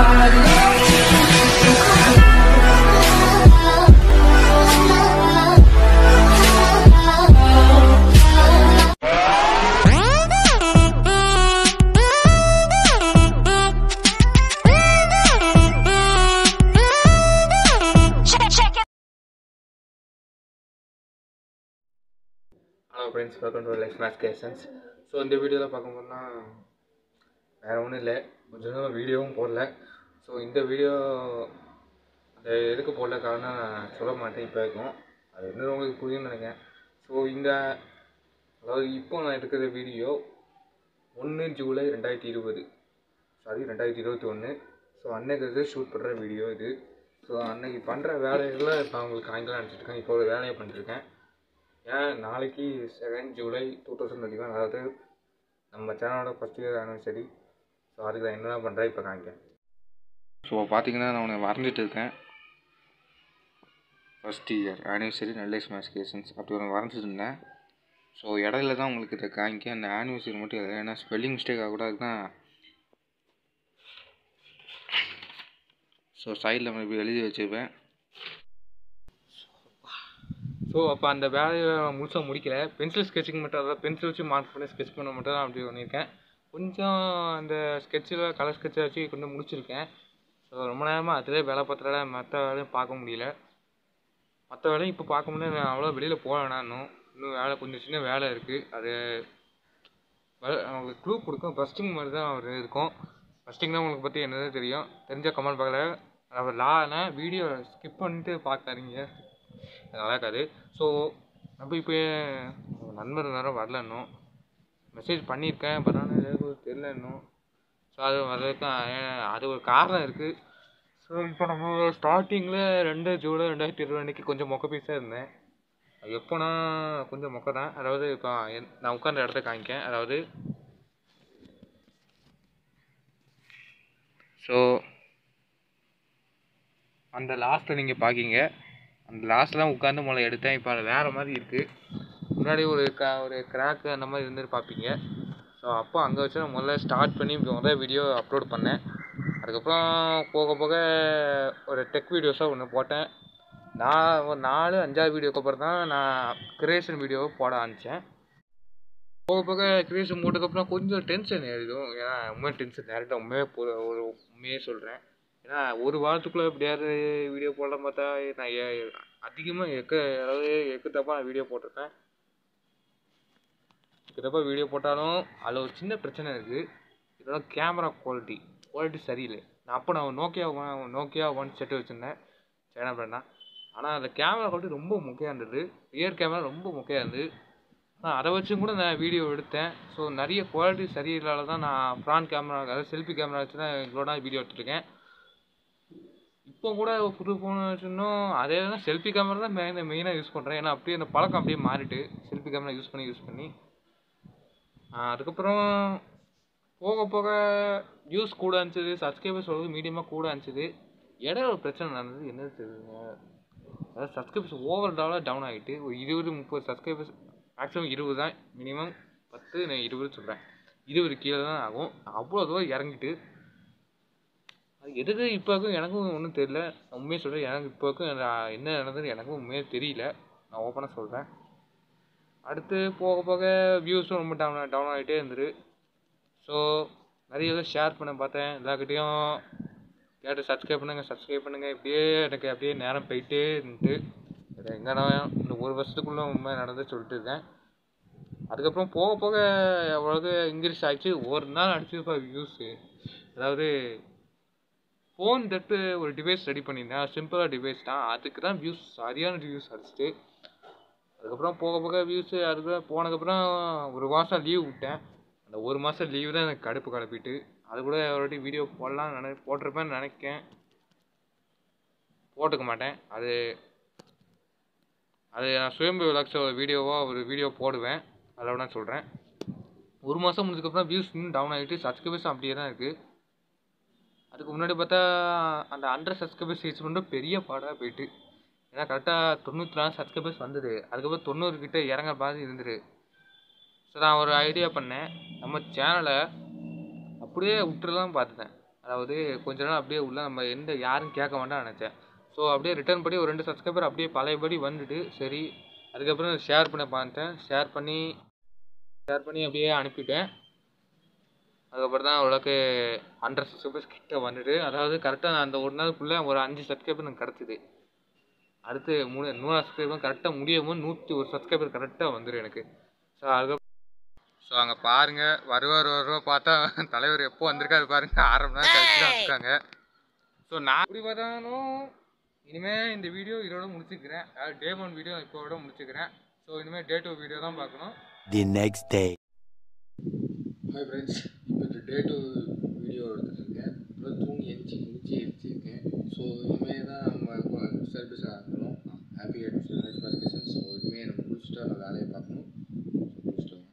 Hello friends welcome to life maths கேஷன்ஸ் so இந்த வீடியோவில் பார்க்க போனா வேறு ஒன்றும் இல்லை கொஞ்சம் நாள் வீடியோவும் போடல ஸோ இந்த வீடியோ அந்த எதுக்கு போடல காரணம் நான் சொல்ல மாட்டேன் இப்போ இருக்கும் அது என்ன உங்களுக்கு புரியும்னு நினைக்கிறேன் ஸோ இந்த அதாவது இப்போ நான் எடுக்கிற வீடியோ ஒன்று ஜூலை ரெண்டாயிரத்தி இருபது சாரி ரெண்டாயிரத்தி இருபத்தி ஒன்று ஸோ அன்னைக்கு ஷூட் பண்ணுற வீடியோ இது ஸோ அன்னைக்கு பண்ணுற வேலைகளை இப்போ அவங்களுக்கு காய்க்கலாம் நினச்சிருக்கேன் இப்போ ஒரு வேலையை பண்ணிருக்கேன் ஏன் நாளைக்கு second July two thousand twenty one அதாவது நம்ம சேனலோட ஃபஸ்ட் இயர் ஆனிவர்சரி ஸோ அதுக்கு நான் என்னென்ன பண்ணுறேன் இப்போ காமிக்கேன் ஸோ பார்த்தீங்கன்னா நான் உனக்கு வரைஞ்சிட்டு இருக்கேன் ஃபஸ்ட் இயர் ஆனிவர்சரி நல்ல ஸ்மாஸ்கேஷன்ஸ் அப்படி ஒன்று வரைஞ்சிட்டு இருந்தேன் ஸோ இடையில தான் உங்களுக்கு இதை காமிக்க அந்த ஆனிவர்சரி மட்டும் இல்லை ஏன்னா ஸ்பெல்லிங் மிஸ்டேக் ஆகக்கூடாது தான் ஸோ சைடில் இப்படி எழுதி வச்சுருப்பேன் ஸோ அப்போ அந்த வேலையை முழுசாக முடிக்கல பென்சில் ஸ்கெட்சிங் மட்டும் அதாவது பென்சில் வச்சு மார்க் பண்ணி ஸ்கெட்ச் பண்ண மட்டும் தான் அப்படி பண்ணியிருக்கேன் கொஞ்சம் அந்த ஸ்கெட்சில் கலர் ஸ்கெட்சை வச்சு கொஞ்சம் முடிச்சிருக்கேன் ஸோ ரொம்ப நேரமாக அதிலே வேலை பார்த்துறத மற்ற வேலையும் பார்க்க முடியல மற்ற வேலையும் இப்போ பார்க்க முடியல நான் அவ்வளோ வெளியில் போக வேணாம் இன்னும் இன்னும் வேலை கொஞ்சம் சின்ன வேலை இருக்குது அது வ- அவங்களுக்கு க்ளூ கொடுக்கும் ஃபஸ்ட்டிங் மாதிரி தான் ஒரு இருக்கும் ஃபஸ்ட்டிங் தான் உங்களுக்கு பற்றி என்னது தெரியும் தெரிஞ்ச கமெண்ட் பார்க்கல அவர் லானா வீடியோ ஸ்கிப் பண்ணிட்டு பார்க்காதீங்க அது நல்லா இருக்காது ஸோ நம்ம இப்போ நண்பர் நேரம் வரல இன்னும் மெசேஜ் பண்ணியிருக்கேன் பட் ஆனால் எதாவது தெரில இன்னும் ஸோ அது வர்றதுக்கு அஹ், அது ஒரு காரணம் இருக்குது ஸோ இப்போ நம்ம ஸ்டார்டிங்கில் ரெண்டு ஜூலை ரெண்டாயிரத்தி இருபது அன்னைக்கு கொஞ்சம் மொக்க பீஸாக இருந்தேன் அது எப்போனா கொஞ்சம் மொக்க தான் அதாவது இப்போ என்- நான் உட்கார்ந்த இடத்த காமிக்கேன் அதாவது ஸோ அந்த லாஸ்ட்டில் நீங்கள் பார்க்கிங்க அந்த லாஸ்ட்டில் தான் உட்காந்து முதல்ல எடுத்தேன் இப்போ அது வேறு மாதிரி இருக்குது முன்னாடி ஒரு க ஒரு கிராக்கு அந்த மாதிரி இருந்துட்டு பார்ப்பீங்க ஸோ அப்போ அங்கே வச்சு நான் முதல்ல ஸ்டார்ட் பண்ணி இப்போ முதல் வீடியோ அப்லோட் பண்ணேன் அதுக்கப்புறம் போக போக ஒரு டெக் வீடியோஸாக ஒன்று போட்டேன் நான் ஒரு நாலு அஞ்சாவது வீடியோக்கு அப்புறம் தான் நான் கிரியேஷன் வீடியோவை போட ஆரம்பித்தேன் போக போக கிரியேஷன் போட்டதுக்கப்புறம் கொஞ்சம் டென்ஷன் ஏறிடும் ஏன்னா உண்மையாக டென்ஷன் டேரெக்டாக உண்மையே போ- ஒரு உண்மையே சொல்கிறேன் ஏன்னா ஒரு வாரத்துக்குள்ளே எப்படியாவது வீடியோ போடலாம் பார்த்தா நான் ஏ- அதிகமாக எக்க அதாவது எக்கு தப்பாக நான் வீடியோ போட்டிருப்பேன் எக்கு தப்பாக வீடியோ போட்டாலும் அதில் ஒரு சின்ன பிரச்சனை இருக்குது இதோட கேமரா குவாலிட்டி குவாலிட்டி சரியில்லை நான் அப்போ நான் Nokia one Nokia one set வச்சுருந்தேன் சைனா பிராண்டா ஆனால் அந்த கேமரா குவாலிட்டி ரொம்ப முக்கியம் இருந்தது ரியர் கேமரா ரொம்ப முக்கியம் இருந்தது நான் அதை வச்சும் கூட நான் வீடியோ எடுத்தேன் ஸோ நிறைய குவாலிட்டி சரியில்லாத தான் நான் ஃப்ரான் கேமரா அதாவது செல்ஃபி கேமரா வச்சு தான் இவ்வளோ வீடியோ எடுத்துருக்கேன் இப்போ கூட புது ஃபோன் வச்சுருந்தோம் அதே தான் செல்ஃபி கேமரா தான் மெயின் மெயினாக யூஸ் பண்ணுறேன் ஏன்னா அப்படியே அந்த பழக்கம் அப்படியே மாறிட்டு செல்ஃபி கேமரா யூஸ் பண்ணி யூஸ் பண்ணி ஆஹ் அதுக்கப்புறம் போக போக வியூஸ் கூட இருந்துச்சு சப்ஸ்கிரைபர்ஸ் வந்து மீடியமாக கூட இருந்துச்சு இடையில ஒரு பிரச்சனை நடந்தது என்னது தெரியுங்க அதாவது சப்ஸ்கிரைபர்ஸ் ஓவர் டாலாக டவுன் ஆகிட்டு ஒரு இருபது முப்பது சப்ஸ்கிரைபர்ஸ் மேக்ஸிமம் இருபது தான் மினிமம் பத்து நான் இருபது சொல்கிறேன் இருபது கீழே தான் ஆகும் அவ்வளோ தூரம் இறங்கிட்டு அது எதுக்கு இப்போக்கும் எனக்கும் ஒன்றும் தெரியல நான் உண்மையாக சொல்கிறேன் எனக்கு இப்போக்கும் நான் என்ன நடந்தது எனக்கும் உண்மையாக தெரியல நான் ஓப்பனாக சொல்கிறேன் அடுத்து போக போக வியூஸும் ரொம்ப டவுன் டவுன் ஆகிட்டே இருந்தது ஸோ நிறைய இதை ஷேர் பண்ண பார்த்தேன் எல்லாருக்கிட்டேயும் கேட்டு சப்ஸ்கிரைப் பண்ணுங்க சப்ஸ்கிரைப் பண்ணுங்க இப்படியே எனக்கு அப்படியே நேரம் போயிட்டே இருந்துட்டு இது எங்கே நான் இந்த ஒரு வருஷத்துக்குள்ளே உண்மை நடந்து சொல்லிட்டு இருக்கேன் அதுக்கப்புறம் போக போக எவ்வளவு இன்க்ரீஸ் ஆயிடுச்சு ஒரு நாள் அடிச்சிருப்பா வியூஸு அதாவது ஃபோன் தட்டு ஒரு டிவைஸ் ரெடி பண்ணியிருந்தேன் சிம்பிளாக டிவைஸ் தான் அதுக்கு தான் வியூஸ் சரியான வியூஸ் அடிச்சிட்டு அதுக்கப்புறம் போக போக வியூஸு அதுக்கப்புறம் போனதுக்கப்புறம் ஒரு மாதம் லீவ் விட்டேன் அந்த ஒரு மாதம் லீவு தான் எனக்கு கடுப்பு கிளப்பிட்டு அது கூட ஒரு வாட்டி வீடியோ போடலாம் நினை போட்டிருப்பேன்னு நினைக்கேன் போட்டுக்க மாட்டேன் அது அது நான் சுயம்பு விளாக்ஸ ஒரு வீடியோவாக ஒரு வீடியோ போடுவேன் அதை நான் சொல்கிறேன் ஒரு மாதம் முடிஞ்சதுக்கப்புறம் வியூஸ் இன்னும் டவுன் ஆகிட்டு சப்ஸ்கிரைபர்ஸ் அப்படியே தான் இருக்குது அதுக்கு முன்னாடி பார்த்தா அந்த ஹண்ட்ரட் சப்ஸ்கிரைபர்ஸ் ரீச் பண்ணுற பெரிய பாடாக போயிட்டு ஏன்னா கரெக்டாக தொண்ணூற்றி நாலு சப்ஸ்கிரைபர்ஸ் வந்தது அதுக்கப்புறம் தொண்ணூறு கிட்ட இறங்க மாதிரி இருந்தது ஸோ நான் ஒரு ஐடியா பண்ணேன் நம்ம சேனலை அப்படியே விட்டுறலாம் பார்த்துட்டேன் அதாவது கொஞ்ச நாள் அப்படியே உள்ள நம்ம எந்த யாரும் கேட்க வேண்டாம்னு நினச்சேன் ஸோ அப்படியே ரிட்டர்ன் பண்ணி ஒரு ரெண்டு சப்ஸ்கிரைபர் அப்படியே பழையபடி வந்துட்டு சரி அதுக்கப்புறம் ஷேர் பண்ண பார்த்தேன் ஷேர் பண்ணி ஷேர் பண்ணி அப்படியே அனுப்பிட்டேன் அதுக்கப்புறம் தான் ஓரளவுக்கு ஹண்ட்ரட் சப்ஸ்கிரைபர்ஸ் கிட்ட வந்துட்டு அதாவது கரெக்டாக நான் அந்த ஒரு நாளுக்குள்ளே ஒரு அஞ்சு சப்ஸ்கிரைபர் எனக்கு கிடச்சிது அடுத்து மூணு நூறு சப்ஸ்கிரைபர் கரெக்டாக முடியும் போது நூற்றி ஒரு சப்ஸ்கிரைபர் கரெக்டாக வந்துடும் எனக்கு ஸோ அதுக்கப்புறம் ஸோ அங்கே பாருங்க வருவார் வருவா பார்த்தா தலைவர் எப்போ வந்திருக்காரு பாருங்க ஆறு மணி நேரம் கழிச்சு தான் வந்திருக்காங்க ஸோ நான் எப்படி பார்த்தாலும் இனிமேல் இந்த வீடியோ இதோட முடிச்சுக்கிறேன் அதாவது டே ஒன் வீடியோ இப்போட முடிச்சுக்கிறேன் ஸோ இனிமேல் டே டூ வீடியோ தான் பார்க்கணும் The next day. Hi friends இப்போ இந்த டே டூ வீடியோ எடுத்துகிட்ருக்கேன் இப்போ தூங்கி எந்திச்சு முடிச்சு எடுத்துருக்கேன் ஸோ இனிமேல் தான் நம்ம சர்வீஸ் ஆகணும் ஹாப்பி நெக்ஸ்ட் பஸ்கேஷன் ஸோ இனிமேல் நம்ம முடிச்சுட்டு அந்த வேலையை பார்க்கணும் ஸோ முடிச்சுட்டு வாங்க.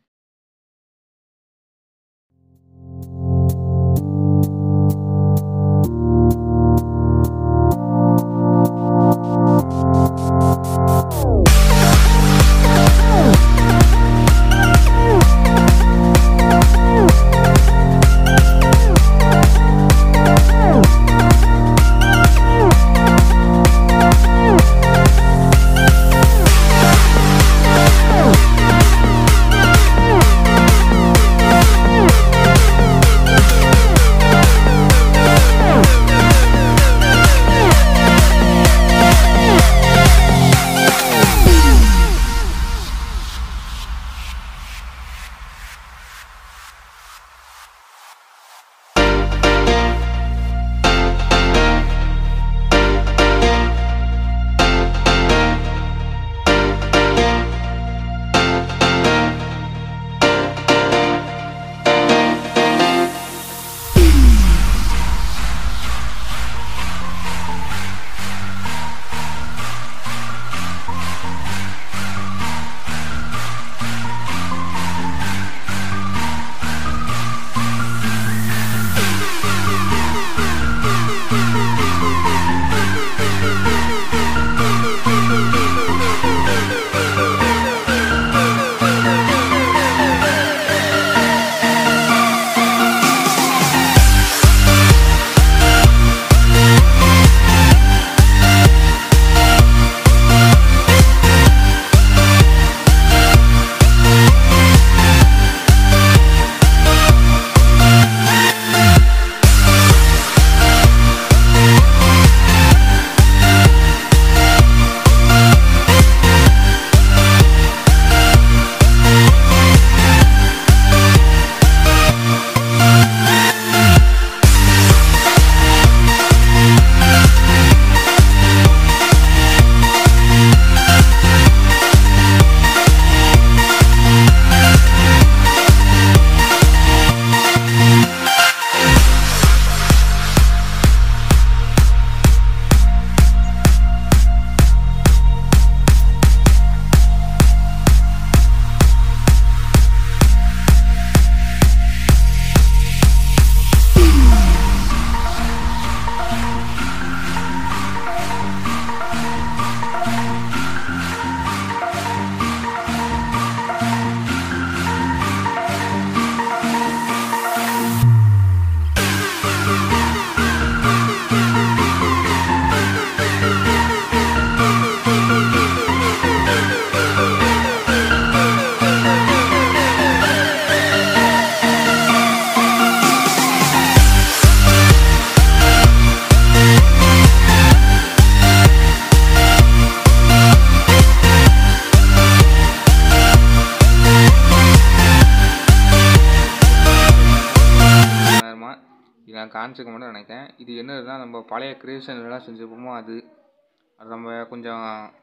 நேரமா இது நான் காமிச்சிக்க மாட்டேன் நினைக்கிறேன் இது என்னதுன்னா நம்ம பழைய கிரியேஷன்லாம் செஞ்சுருப்போமோ அது அது நம்ம கொஞ்சம்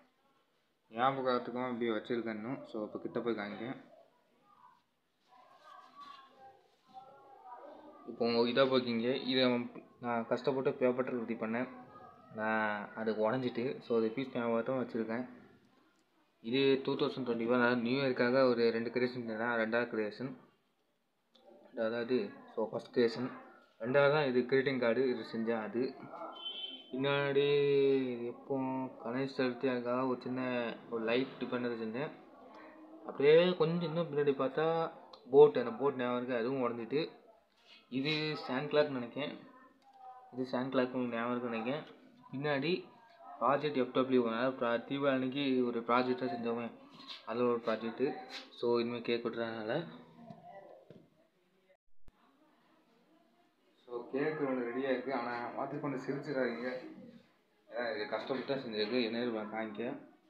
ஞாபகத்துக்கும் இப்படி வச்சுருக்கேன் இன்னும் ஸோ இப்போ கிட்ட போய் காமிக்கேன் இப்போ இதாக போக்கிங்க இதை நான் கஷ்டப்பட்டு பேப்பர் ரெடி பண்ணேன் நான் அது உடஞ்சிட்டு ஸோ அது பீஸ் ஞாபகத்தும் வச்சுருக்கேன் இது டூ தௌசண்ட் டுவெண்ட்டி ஒன் அதாவது நியூ இயர்க்காக ஒரு ரெண்டு கிரியேஷன் தான் ரெண்டாவது கிரியேஷன் அதாவது ஸோ ஃபஸ்ட் கிரியேஷன் ரெண்டாவது தான் இது கிரீட்டிங் கார்டு இது செஞ்சேன் அது பின்னாடி இது எப்போ கணேஷ் சதுர்த்தி அதுக்காக ஒரு சின்ன ஒரு லைட் டிபெண்டர் செஞ்சேன் அப்படியே கொஞ்சம் இன்னும் பின்னாடி பார்த்தா போட் அந்த போட் ஞாபகம் இருக்குது அதுவும் உடஞ்சிட்டு இது சாண்ட் கிளாக் நினைக்கிறேன் இது சாண்ட்லாக் உங்களுக்கு ஞாபகம் இருக்குன்னு நினைக்கிறேன் பின்னாடி ப்ராஜெக்ட் எஃப்டபிள்யூ அதாவது ப்ரா தீபாவளிக்கு ஒரு ப்ராஜெக்டாக செஞ்சோமே அதில் ஒரு ப்ராஜெக்ட்டு ஸோ இனிமேல் கேக் வெட்டுறதுனால ஸோ கேக்கு ஒன்று ரெடியாக இருக்குது ஆனால் பார்த்து கொஞ்சம் சிரிச்சிடாதீங்க ஏன்னா இது கஷ்டப்பட்டு தான் செஞ்சிருக்கு என்ன காமிக்க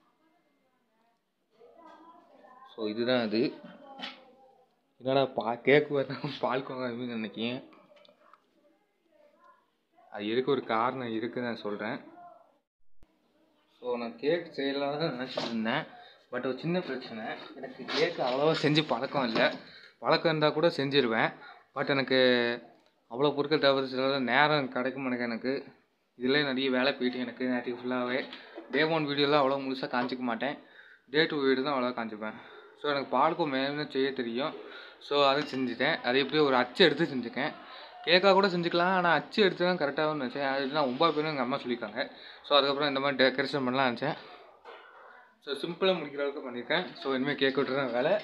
ஸோ இதுதான் அது என்னடா பா கேக்கு பார்த்தா பால் கோவா நினைக்கிறேன் அது இருக்க ஒரு காரணம் இருக்குன்னு நான் சொல்கிறேன் ஸோ நான் கேக் செய்யலாம் தான் நினச்சிட்டு இருந்தேன் பட் ஒரு சின்ன பிரச்சனை எனக்கு கேக்கு அவ்வளோவா செஞ்சு பழக்கம் இல்லை பழக்கம் இருந்தால் கூட செஞ்சிருவேன் பட் எனக்கு அவ்வளோ பொருட்கள் தேவை சில நேரம் கிடைக்கும் எனக்கு எனக்கு இதில் நிறைய வேலை போயிட்டு எனக்கு நேற்றுக்கு ஃபுல்லாகவே டே ஒன் வீடியோலாம் அவ்வளோ முழுசாக காமிச்சிக்க மாட்டேன் டே டூ வீடியோ தான் அவ்வளோ காமிச்சிப்பேன் ஸோ எனக்கு பாலுக்கும் மேலே செய்ய தெரியும் ஸோ அதை செஞ்சுட்டேன் அது எப்படியும் ஒரு அச்சு எடுத்து செஞ்சுக்கேன் கேக்காக கூட செஞ்சுக்கலாம் ஆனால் அச்சு எடுத்து தான் கரெக்டாகவும் நினச்சேன் அதுதான் ஒம்பது பேரும் எங்கள் அம்மா சொல்லியிருக்காங்க ஸோ அதுக்கப்புறம் இந்த மாதிரி டெக்கரேஷன் பண்ணலாம் நினச்சேன் ஸோ சிம்பிளாக முடிக்கிற அளவுக்கு பண்ணியிருக்கேன் ஸோ இனிமேல் கேக் விட்டுறேன் வேலை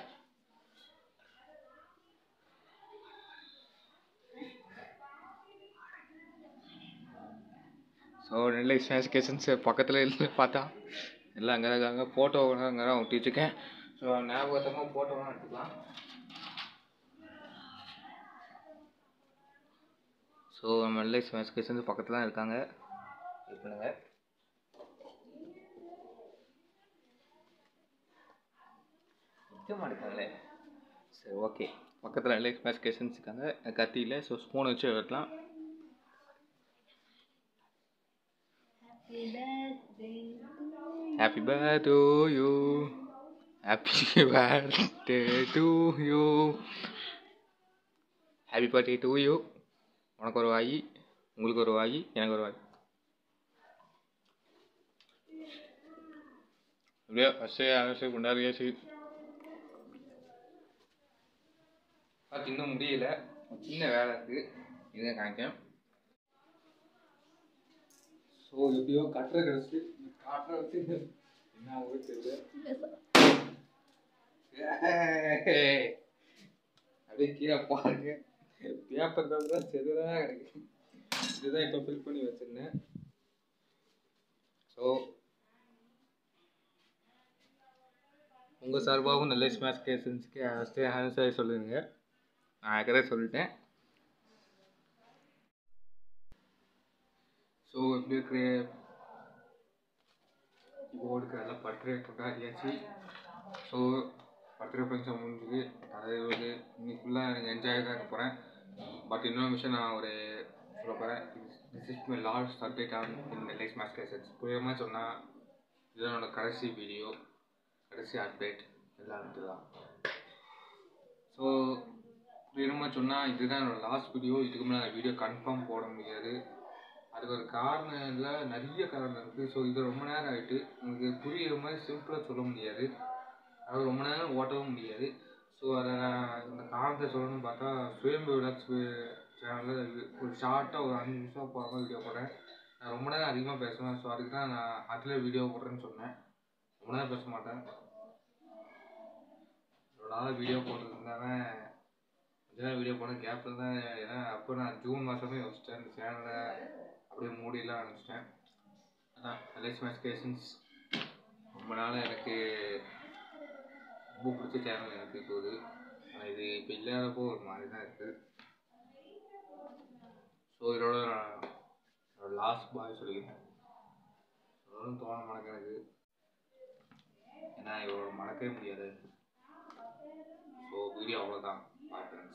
ஸோ நல்ல ஸ்பெசிஃபிகேஷன்ஸ் பக்கத்தில் இல்லை பார்த்தா எல்லாம் அங்கே இருக்காங்க ஃபோட்டோ அங்கே தான் ஒட்டி வச்சுருக்கேன் ஸோ ஞாபகத்தமாக ஃபோட்டோலாம் எடுத்துக்கலாம் ஸோ நம்ம நல்ல ஸ்பெசிஃபிகேஷன்ஸ் பக்கத்தில் தான் இருக்காங்க இது பண்ணுங்க நிச்சயமாக இருக்காங்களே சரி ஓகே பக்கத்தில் நல்ல ஸ்பெசிஃபிகேஷன்ஸ் இருக்காங்க கத்தியில் ஸோ ஸ்பூன் வச்சு வெட்டலாம் Happy birthday to you. Happy birthday to you. Happy birthday to you. உனக்கு ஒரு வாயி உங்களுக்கு ஒரு வாயி எனக்கு ஒரு வாய் அப்படியே ஃபஸ்ட்டு அரசு கொண்டாடியாச்சு அது இன்னும் முடியல ஒரு சின்ன வேலை இருக்குது இதை காமிக்கேன் ஸோ எப்படியோ கட்டுற கிடச்சி காட்டுற வச்சு என்ன ஆகுது தெரியல ஏய், அப்படியே கீழே பாருங்க பேப்பர் பேப்பர் செதுதான் கிடக்கு இதுதான் இப்போ ஃபில் பண்ணி வச்சிருந்தேன் ஸோ உங்கள் சார்பாகவும் நல்ல ஸ்மாஷ் கேசன்ஸ்க்கு ஃபஸ்ட்டு ஆன்சர் சொல்லுங்க நான் ஏற்கனவே சொல்லிட்டேன் ஸோ எப்படி இருக்கு இப்போ இருக்கிற எல்லாம் பர்த்டே கொண்டாடியாச்சு ஸோ பர்த்டே ஃபங்க்ஷன் முடிஞ்சுது அது ஒரு இன்னைக்கு ஃபுல்லாக எனக்கு என்ஜாய் தான் இருக்க போகிறேன் பட் இன்னொரு விஷயம் நான் ஒரு சொல்ல போகிறேன் this is my last update on இந்த லைஃப் மேட்ச் கேசட்ஸ் புரியமாக சொன்னால் இதுதான் என்னோட கடைசி வீடியோ கடைசி அப்டேட் எல்லாம் இதுதான் ஸோ புரியமாக சொன்னால் இதுதான் என்னோட லாஸ்ட் வீடியோ இதுக்கு மேலே நான் வீடியோ கன்ஃபார்ம் போட முடியாது அதுக்கு ஒரு காரணம் இல்லை நிறைய காரணம் இருக்குது ஸோ இது ரொம்ப நேரம் ஆகிட்டு உங்களுக்கு புரியுற மாதிரி சிம்பிளாக சொல்ல முடியாது அது ரொம்ப நேரம் ஓட்டவும் முடியாது ஸோ அதை நான் இந்த காரணத்தை சொல்லணும்னு பார்த்தா சுயம்பு விளாக்ஸ் சேனலில் ஒரு ஷார்ட்டாக ஒரு அஞ்சு நிமிஷம் போகிற மாதிரி வீடியோ போடுறேன் நான் ரொம்ப நேரம் அதிகமாக பேசுவேன் ஸோ அதுக்கு தான் நான் அதில் வீடியோ போடுறேன்னு சொன்னேன் ரொம்ப நேரம் பேச மாட்டேன் ஒரு நாள் வீடியோ போட்டுருந்தாவன் கொஞ்ச நேரம் வீடியோ போட கேப்பில் தான் ஏன்னா அப்போ நான் ஜூன் மாதமே வச்சுட்டேன் இந்த சேனலை அப்படியே மூடிலாம் ஆரம்பிச்சிட்டேன் அதான் எல்எஸ் மேஸ்கேஷன்ஸ் ரொம்ப நாள் எனக்கு ரொம்ப பிடிச்ச சேனல் எனக்கு இப்போது ஆனால் இது இப்போ இல்லாதப்போ ஒரு மாதிரி தான் இருக்குது ஸோ இதோட நான் லாஸ்ட் பாய் சொல்லிக்கிறேன் சொல்லணும்னு தோண மாட்டேங்க எனக்கு ஏன்னா இவரோட மறக்கவே முடியாது ஸோ வீடியோ அவ்வளோதான் பார்க்குறேன்